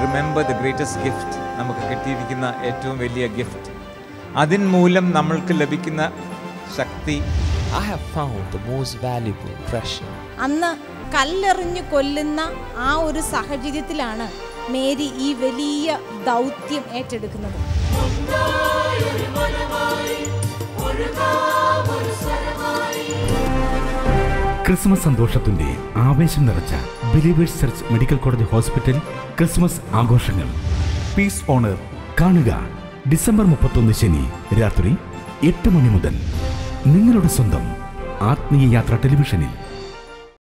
Remember the greatest gift നമുക്ക് കിട്ടിയിരിക്കുന്ന ഏറ്റവും വലിയ ഗിഫ്റ്റ് അതിൻ മൂലം നമ്മൾക്ക് ലഭിക്കുന്ന ശക്തി I have found the most valuable treasure. അന്ന് കല്ലെറിഞ്ഞു കൊല്ലുന്ന ആ ഒരു സാഹചര്യത്തിലാണ് മേരി ഈ വലിയ ദൗത്യം ഏറ്റെടുക്കുന്നത് ക്രിസ്മസ് സന്തോഷത്തിന്റെ ആവേശം നിറച്ച Believers Church Medical College Hospital Christmas ആഘോഷങ്ങൾ പീസ് ഓണർ കാണുക ഡിസംബർ മുപ്പത്തൊന്ന് ശനി രാത്രി എട്ട് മണി മുതൽ നിങ്ങളുടെ സ്വന്തം ആത്മീയ യാത്ര ടെലിവിഷനിൽ